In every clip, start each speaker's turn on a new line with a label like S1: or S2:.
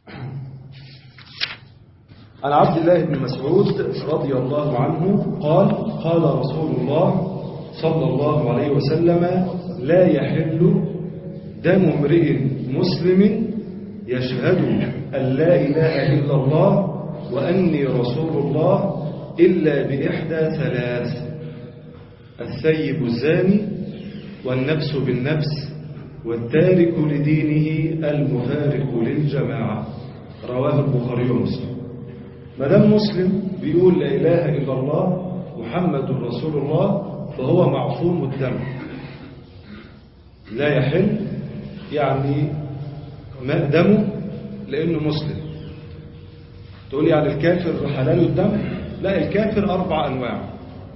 S1: عن عبد الله بن مسعود رضي الله عنه قال قال رسول الله صلى الله عليه وسلم لا يحل دم امرئ مسلم يشهد أن لا إله إلا الله وأني رسول الله إلا بإحدى ثلاث الثيب الزاني والنفس بالنفس والتارك لدينه المفارق للجماعة رواه البخاري ومسلم ما دام مسلم بيقول لا إله إلا الله محمد رسول الله فهو معصوم الدم لا يحل يعني ما دمه لأنه مسلم تقول يعني الكافر حلال الدم لا الكافر أربع أنواع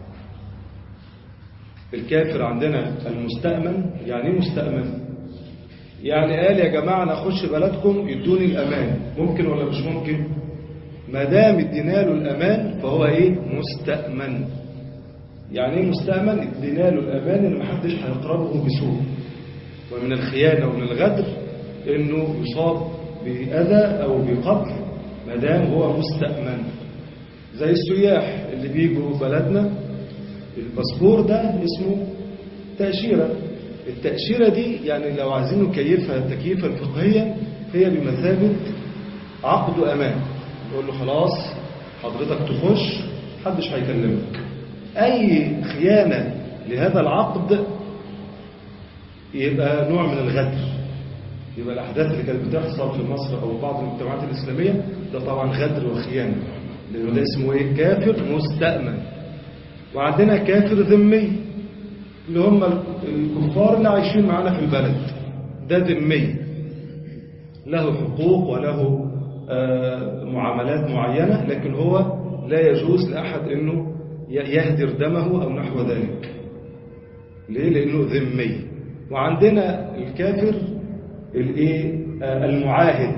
S1: الكافر عندنا المستأمن يعني ايه مستأمن يعني قال يا جماعة أنا أخش بلدكم يدوني الأمان ممكن ولا مش ممكن ما دام ادينا له الأمان فهو إيه مستأمن يعني ايه مستأمن ادينا له الأمان إن محدش هيقربه بسوء ومن الخيانة ومن الغدر إنه يصاب بأذى أو بقتل ما دام هو مستأمن زي السياح اللي بيجوا بلدنا الباسبور ده اسمه تأشيرة التأشيرة دي يعني لو عايزين نكيفها تكييفا فقهيا هي بمثابة عقد أمان يقول له خلاص حضرتك تخش محدش هيكلمك أي خيانة لهذا العقد يبقى نوع من الغدر يبقى الأحداث اللي كانت بتحصل في مصر أو بعض المجتمعات الإسلامية ده طبعا غدر وخيانة لأنه ده اسمه إيه كافر مستأمن وعندنا كافر ذمي اللي هم الكفار اللي عايشين معانا في البلد ده ذمي له حقوق وله معاملات معينة لكن هو لا يجوز لأحد أنه يهدر دمه أو نحو ذلك ليه؟ لأنه ذمي وعندنا الكافر الايه المعاهد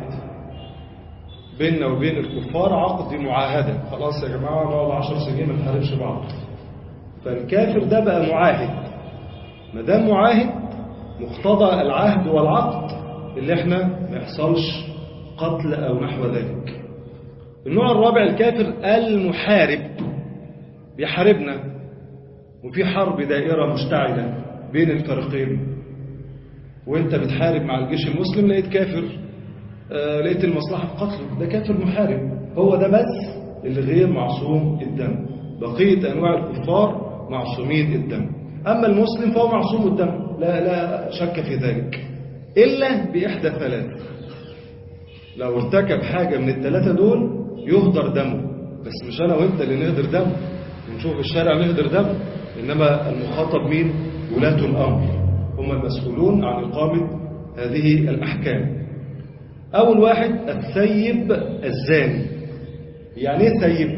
S1: بيننا وبين الكفار عقد معاهدة خلاص يا جماعة نقعد عشر سنين ما نحاربش بعض فالكافر ده بقى معاهد ما دام معاهد مقتضى العهد والعقد اللي احنا ما يحصلش قتل او نحو ذلك النوع الرابع الكافر المحارب بيحاربنا وفي حرب دائرة مشتعلة بين الفريقين وانت بتحارب مع الجيش المسلم لقيت كافر آه لقيت المصلحة في قتله ده كافر محارب هو ده بس اللي غير معصوم الدم بقية أنواع الكفار معصومين الدم أما المسلم فهو معصوم الدم لا, لا شك في ذلك إلا بإحدى ثلاث لو ارتكب حاجة من الثلاثة دول يهدر دمه بس مش أنا وإنت اللي نهدر دم ونشوف الشارع نهدر دم إنما المخاطب مين ولاة الأمر هم المسؤولون عن إقامة هذه الأحكام أول واحد الثيب الزاني يعني ايه ثيب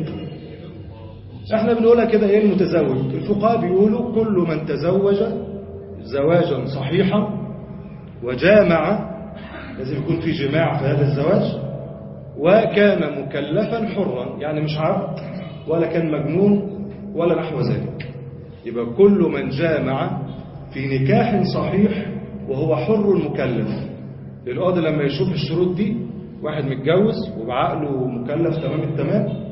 S1: احنا بنقولها كده ايه المتزوج الفقهاء بيقولوا كل من تزوج زواجا صحيحا وجامع لازم يكون في جماع في هذا الزواج وكان مكلفا حرا يعني مش عبد ولا كان مجنون ولا نحو ذلك يبقى كل من جامع في نكاح صحيح وهو حر مكلف القاضي لما يشوف الشروط دي واحد متجوز وبعقله مكلف تمام التمام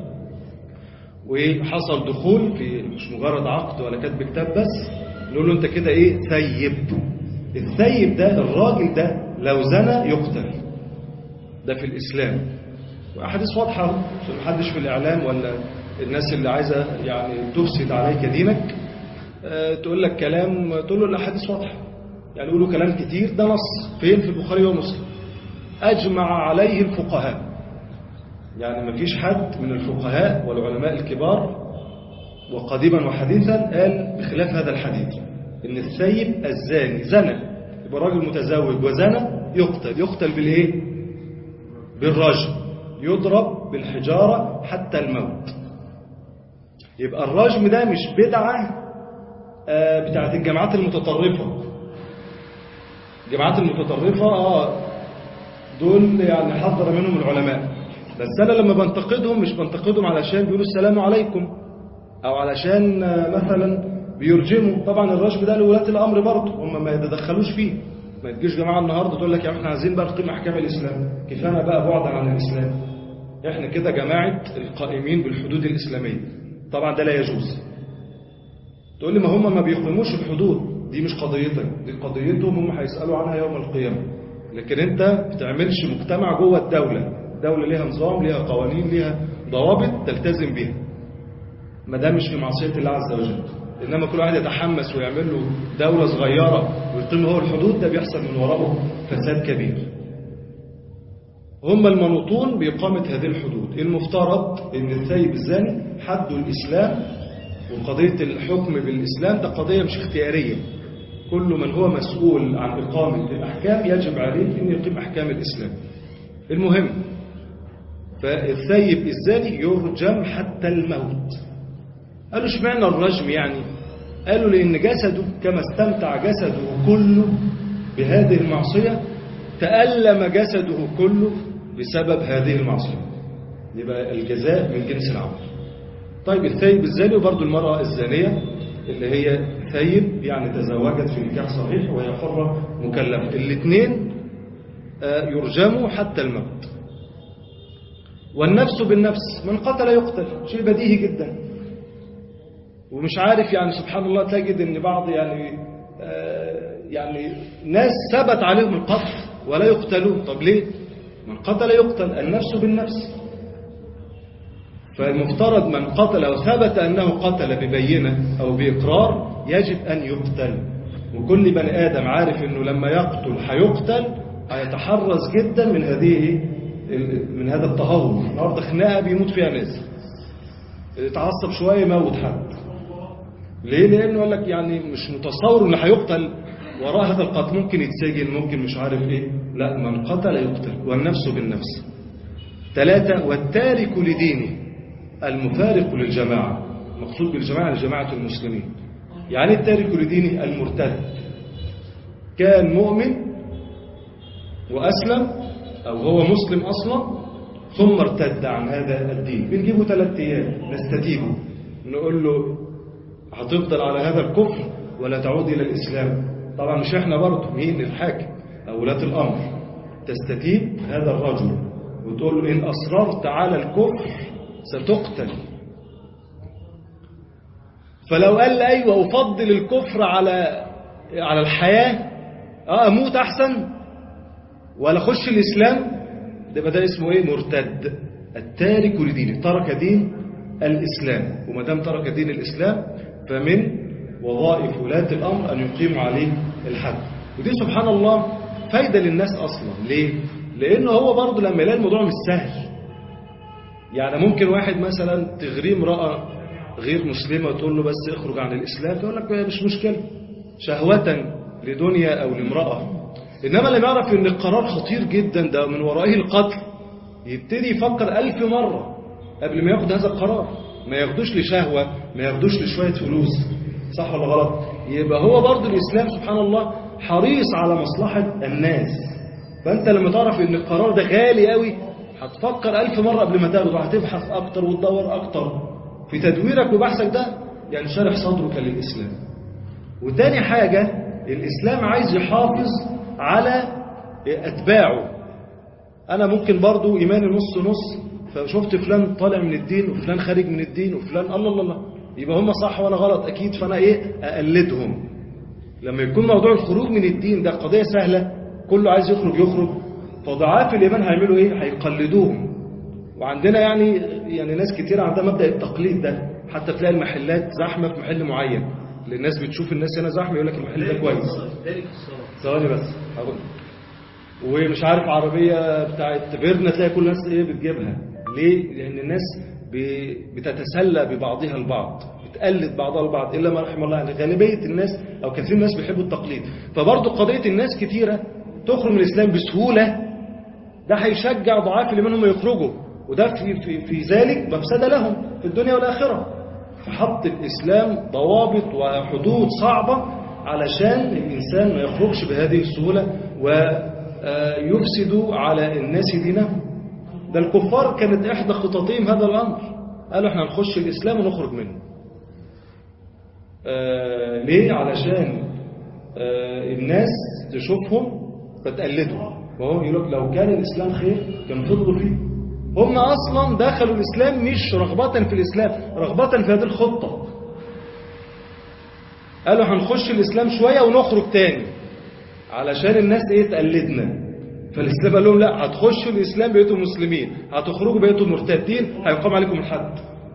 S1: وحصل دخول في مش مجرد عقد ولا كتب كتاب بس نقول له انت كده ايه ثيب الثيب ده الراجل ده لو زنى يقتل ده في الإسلام وأحاديث واضحة عشان محدش في الإعلام ولا الناس اللي عايزة يعني تفسد عليك دينك أه تقول لك كلام تقول له الأحاديث واضحة يعني يقولوا كلام كتير ده نص فين في البخاري ومسلم أجمع عليه الفقهاء يعني ما فيش حد من الفقهاء والعلماء الكبار وقديما وحديثا قال بخلاف هذا الحديث ان السيب الزاني زنى يبقى راجل متزوج وزنى يقتل يقتل بالايه بالرجم يضرب بالحجارة حتى الموت يبقى الرجم ده مش بدعة بتاعت الجماعات المتطرفة الجماعات المتطرفة اه دول يعني حذر منهم العلماء بس أنا لما بنتقدهم مش بنتقدهم علشان بيقولوا السلام عليكم أو علشان مثلا بيرجموا طبعا الرجم ده لولاة الأمر برضه هم ما يتدخلوش فيه ما تجيش جماعة النهاردة تقول لك يا احنا عايزين بقى نقيم أحكام الإسلام كفانا بقى بعدا عن الإسلام احنا كده جماعة القائمين بالحدود الإسلامية طبعا ده لا يجوز تقول لي ما هم ما بيقيموش الحدود دي مش قضيتك دي قضيتهم هم هيسألوا عنها يوم القيامة لكن انت بتعملش مجتمع جوه الدولة الدولة ليها نظام ليها قوانين ليها ضوابط تلتزم بيها ما ده مش في معصية الله عز وجل إنما كل واحد يتحمس ويعمل له دولة صغيرة ويقيم هو الحدود ده بيحصل من وراءه فساد كبير هم المنوطون بإقامة هذه الحدود المفترض أن الثيب الزاني حد الإسلام وقضية الحكم بالإسلام ده قضية مش اختيارية كل من هو مسؤول عن إقامة الأحكام يجب عليه أن يقيم أحكام الإسلام المهم فالثيب الزاني يرجم حتى الموت قالوا اشمعنى الرجم يعني قالوا لأن جسده كما استمتع جسده كله بهذه المعصية تألم جسده كله بسبب هذه المعصية يبقى الجزاء من جنس العمل طيب الثيب الزاني وبرضه المرأة الزانية اللي هي ثيب يعني تزوجت في نكاح صحيح وهي حرة مكلفة الاثنين يرجموا حتى الموت والنفس بالنفس من قتل يقتل شيء بديهي جدا ومش عارف يعني سبحان الله تجد ان بعض يعني يعني ناس ثبت عليهم القتل ولا يقتلون طب ليه من قتل يقتل النفس بالنفس فالمفترض من قتل وثبت أنه قتل ببينة أو بإقرار يجب أن يقتل وكل بني آدم عارف أنه لما يقتل هيقتل هيتحرز جدا من هذه من هذا التهور النهارده خناقه بيموت فيها ناس يتعصب شويه يموت حد ليه لانه قال لك يعني مش متصور انه هيقتل وراء هذا القتل ممكن يتسجن ممكن مش عارف ايه لا من قتل يقتل والنفس بالنفس ثلاثة والتارك لدينه المفارق للجماعة مقصود بالجماعة لجماعة المسلمين يعني التارك لدينه المرتد كان مؤمن وأسلم أو هو مسلم أصلا ثم ارتد عن هذا الدين بنجيبه ثلاث أيام نستتيبه نقول له هتفضل على هذا الكفر ولا تعود إلى الإسلام طبعا مش احنا برضه مين الحاكم أو ولاة الأمر تستتيب هذا الرجل وتقول له إن أصررت على الكفر ستقتل فلو قال لي أيوة أفضل الكفر على على الحياة اه أموت أحسن ولا خش الإسلام ده ده اسمه إيه مرتد التارك لدينه ترك دين الإسلام وما دام ترك دين الإسلام فمن وظائف ولاة الأمر أن يقيموا عليه الحد ودي سبحان الله فايدة للناس أصلا ليه؟ لأنه هو برضه لما يلاقي الموضوع مش سهل يعني ممكن واحد مثلا تغريه امرأة غير مسلمة وتقول له بس اخرج عن الإسلام تقول لك مش مشكلة شهوة لدنيا أو لامرأة إنما لما يعرف إن القرار خطير جدا ده من ورائه القتل يبتدي يفكر ألف مرة قبل ما ياخد هذا القرار ما ياخدوش لشهوة ما ياخدوش لشوية فلوس صح ولا غلط يبقى هو برضه الإسلام سبحان الله حريص على مصلحة الناس فأنت لما تعرف إن القرار ده غالي قوي هتفكر ألف مرة قبل ما تاخده وهتبحث أكتر وتدور أكتر في تدويرك وبحثك ده يعني شارح صدرك للإسلام وتاني حاجة الإسلام عايز يحافظ على أتباعه أنا ممكن برضو إيماني نص نص فشفت فلان طالع من الدين وفلان خارج من الدين وفلان الله الله الله يبقى هم صح وأنا غلط أكيد فأنا إيه أقلدهم لما يكون موضوع الخروج من الدين ده قضية سهلة كله عايز يخرج يخرج فضعاف الإيمان هيعملوا إيه هيقلدوهم وعندنا يعني يعني ناس كتير عندها مبدأ التقليد ده حتى تلاقي المحلات زحمة في محل معين الناس بتشوف الناس هنا زحمة يقول لك المحل ده كويس ثواني بس هقول ومش عارف عربية بتاعت فيرنا تلاقي كل الناس ايه بتجيبها ليه؟ لأن الناس بتتسلى ببعضها البعض بتقلد بعضها البعض إلا ما رحم الله يعني غالبية الناس أو كثير من الناس بيحبوا التقليد فبرضه قضية الناس كتيرة تخرج من الإسلام بسهولة ده هيشجع ضعاف اللي منهم يخرجوا وده في, في, في ذلك مفسدة لهم في الدنيا والآخرة فحط الإسلام ضوابط وحدود صعبة علشان الإنسان ما يخرجش بهذه السهولة ويفسد على الناس دينهم ده الكفار كانت إحدى خططهم هذا الأمر قالوا احنا نخش الإسلام ونخرج منه آه ليه؟ علشان آه الناس تشوفهم فتقلدوا وهو يقول لك لو كان الإسلام خير كان فضلوا فيه هم أصلا دخلوا الإسلام مش رغبة في الإسلام رغبة في هذه الخطة قالوا هنخش الإسلام شوية ونخرج تاني علشان الناس ايه تقلدنا فالإسلام قال لهم لا هتخشوا الإسلام بقيتوا مسلمين هتخرجوا بقيتوا مرتدين هيقام عليكم الحد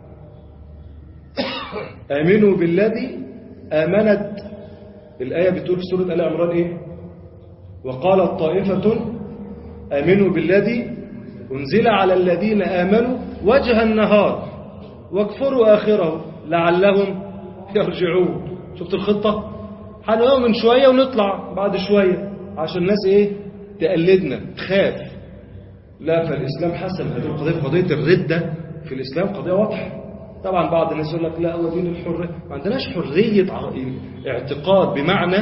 S1: آمنوا بالذي آمنت الآية بتقول في سورة آل عمران إيه وقالت طائفة آمنوا بالذي أنزل على الذين آمنوا وجه النهار واكفروا آخره لعلهم يرجعون شفت الخطة هنقوم من شوية ونطلع بعد شوية عشان الناس إيه تقلدنا تخاف لا فالإسلام حسن هذه القضية قضية الردة في الإسلام قضية واضحة طبعا بعض الناس يقول لك لا هو دين الحرية ما عندناش حرية اعتقاد بمعنى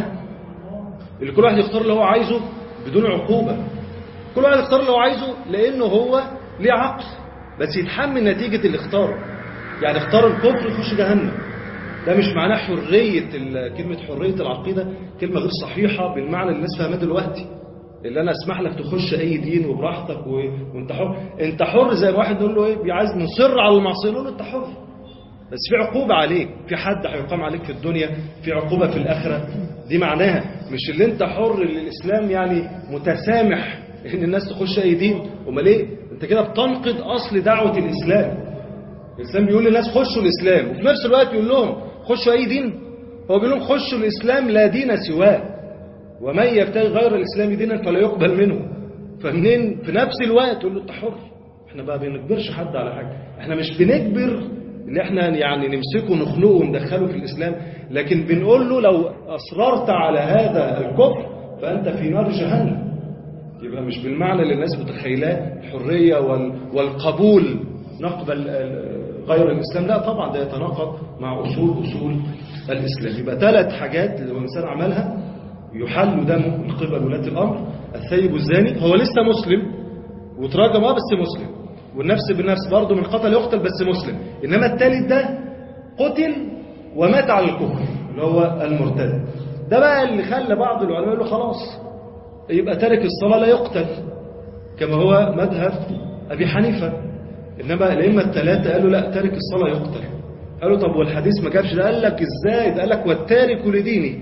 S1: اللي كل واحد يختار اللي هو عايزه بدون عقوبة كل واحد يختار اللي هو عايزه لأنه هو ليه عقل بس يتحمل نتيجة اللي اختاره يعني اختار الكفر يخش جهنم ده مش معناه حرية كلمة حرية العقيدة كلمة غير صحيحة بالمعنى اللي الناس فاهماه دلوقتي اللي انا اسمح لك تخش اي دين وبراحتك و... وانت حر انت حر زي ما واحد يقول له ايه عايز مصر على المعصيه نقول له انت حر بس في عقوبة عليك في حد هيقام عليك في الدنيا في عقوبة في الآخرة دي معناها مش اللي انت حر اللي الإسلام يعني متسامح ان الناس تخش اي دين امال ايه انت كده بتنقض اصل دعوة الإسلام الإسلام بيقول للناس خشوا الإسلام وفي نفس الوقت يقول لهم خشوا اي دين هو بيقول لهم خشوا الإسلام لا دين سواه ومن يبتغي غير الإسلام دينا فلا يقبل منه فمنين في نفس الوقت تقول له انت حر احنا بقى بنجبرش حد على حاجة احنا مش بنجبر ان احنا يعني نمسكه ونخنقه وندخله في الإسلام لكن بنقول له لو أصررت على هذا الكفر فأنت في نار جهنم يبقى مش بالمعنى اللي الناس متخيلاه الحرية وال والقبول نقبل غير الإسلام لا طبعا ده يتناقض مع أصول أصول الإسلام يبقى ثلاث حاجات لو الإنسان عملها يحل دمه من قبل ولاة الأمر الثيب الزاني هو لسه مسلم وتراجم اه بس مسلم والنفس بالنفس برضه من قتل يقتل بس مسلم إنما الثالث ده قتل ومات على الكفر اللي هو المرتد ده بقى اللي خلى بعض العلماء يقولوا خلاص يبقى تارك الصلاة لا يقتل كما هو مذهب أبي حنيفة إنما الأئمة الثلاثة قالوا لا تارك الصلاة يقتل قالوا طب والحديث ما جابش ده قال لك إزاي ده قال لك والتارك لدينه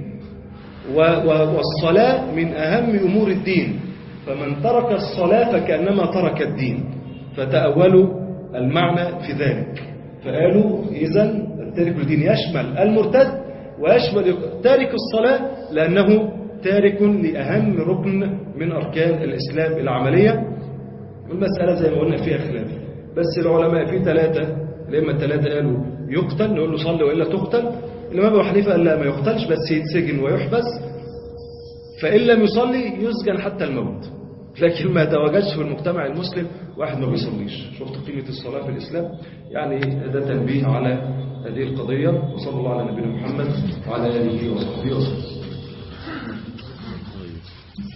S1: والصلاة من أهم أمور الدين فمن ترك الصلاة فكأنما ترك الدين فتأولوا المعنى في ذلك فقالوا إذا التارك للدين يشمل المرتد ويشمل تارك الصلاة لأنه تارك لأهم ركن من أركان الإسلام العملية والمسألة زي ما قلنا فيها خلاف بس العلماء في ثلاثة لما الثلاثة قالوا يقتل نقول له صلي وإلا تقتل الإمام أبو حنيفة قال لا ما يقتلش بس يتسجن ويحبس فإن لم يصلي يسجن حتى الموت لكن ما تواجدش في المجتمع المسلم واحد ما بيصليش شفت قيمة الصلاة في الإسلام يعني ده تنبيه على هذه القضية وصلى الله على نبينا محمد وعلى آله وصحبه وسلم